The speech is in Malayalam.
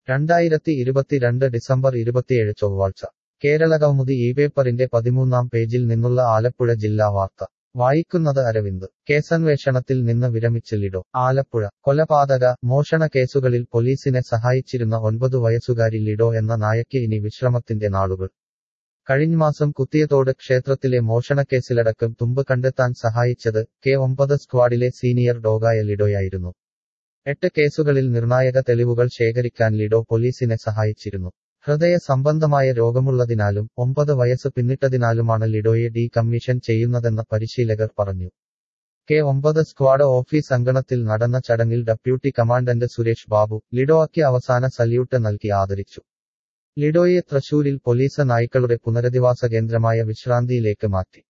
രണ്ടായിരത്തി ഇരുപത്തിരണ്ട് ഡിസംബർ ഇരുപത്തിയേഴ് ചൊവ്വാഴ്ച കേരള കൗമുദി ഈ പേപ്പറിന്റെ പതിമൂന്നാം പേജിൽ നിന്നുള്ള ആലപ്പുഴ ജില്ലാ വാർത്ത വായിക്കുന്നത് അരവിന്ദ് കേസന്വേഷണത്തിൽ നിന്ന് വിരമിച്ച് ലിഡോ ആലപ്പുഴ കൊലപാതക മോഷണ കേസുകളിൽ പോലീസിനെ സഹായിച്ചിരുന്ന ഒൻപത് വയസ്സുകാരി ലിഡോ എന്ന നായയ്ക്ക് ഇനി വിശ്രമത്തിന്റെ നാളുകൾ കഴിഞ്ഞമാസം കുത്തിയതോട് ക്ഷേത്രത്തിലെ മോഷണക്കേസിലടക്കം തുമ്പ് കണ്ടെത്താൻ സഹായിച്ചത് കെ ഒമ്പത് സ്ക്വാഡിലെ സീനിയർ ഡോഗായ ലിഡോയായിരുന്നു എട്ട് കേസുകളിൽ നിർണായക തെളിവുകൾ ശേഖരിക്കാൻ ലിഡോ പോലീസിനെ സഹായിച്ചിരുന്നു ഹൃദയ സംബന്ധമായ രോഗമുള്ളതിനാലും ഒമ്പത് വയസ്സ് പിന്നിട്ടതിനാലുമാണ് ലിഡോയെ ഡി കമ്മീഷൻ ചെയ്യുന്നതെന്ന് പരിശീലകർ പറഞ്ഞു കെ ഒമ്പത് സ്ക്വാഡ് ഓഫീസ് അങ്കണത്തിൽ നടന്ന ചടങ്ങിൽ ഡെപ്യൂട്ടി കമാൻഡന്റ് സുരേഷ് ബാബു ലിഡോയ്ക്ക് അവസാന സല്യൂട്ട് നൽകി ആദരിച്ചു ലിഡോയെ തൃശൂരിൽ പോലീസ് നായ്ക്കളുടെ പുനരധിവാസ കേന്ദ്രമായ വിശ്രാന്തിയിലേക്ക് മാറ്റി